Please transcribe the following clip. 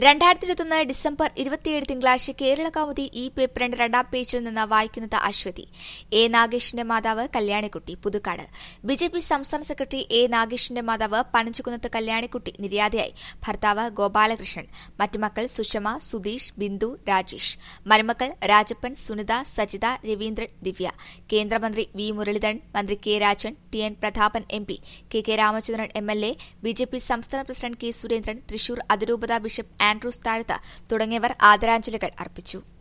രണ്ടായിരത്തി ഇരുപത്തൊന്ന് ഡിസംബർ ഇരുപത്തിയേഴ് തിങ്കളാഴ്ച കേരള കൗമുദി ഈ പേപ്പറിന്റെ രണ്ടാം പേജിൽ നിന്ന് വായിക്കുന്നത് അശ്വതി എ നാഗേഷിന്റെ മാതാവ് Kalyanikkutty Puthukkad B J P സംസ്ഥാന സെക്രട്ടറി എ നാഗേഷിന്റെ മാതാവ് പനഞ്ചുകുന്നത്ത് കല്യാണിക്കുട്ടി നിര്യാതയായി ഭർത്താവ് ഗോപാലകൃഷ്ണൻ മറ്റു മക്കൾ സുഷമ സുധീഷ് ബിന്ദു രാജേഷ് മരുമക്കൾ രാജപ്പൻ സുനിത സജിത രവീന്ദ്രൻ ദിവ്യ കേന്ദ്രമന്ത്രി വി മുരളീധരൻ മന്ത്രി K Rajan T N Prathapan M P K K Ramachandran M L A B J P സംസ്ഥാന പ്രസിഡന്റ് കെ സുരേന്ദ്രൻ തൃശൂർ അതിരൂപത ബിഷപ്പ് ആൻഡ്രൂസ് താഴ്ത്ത തുടങ്ങിയവർ ആദരാഞ്ജലികൾ അർപ്പിച്ചു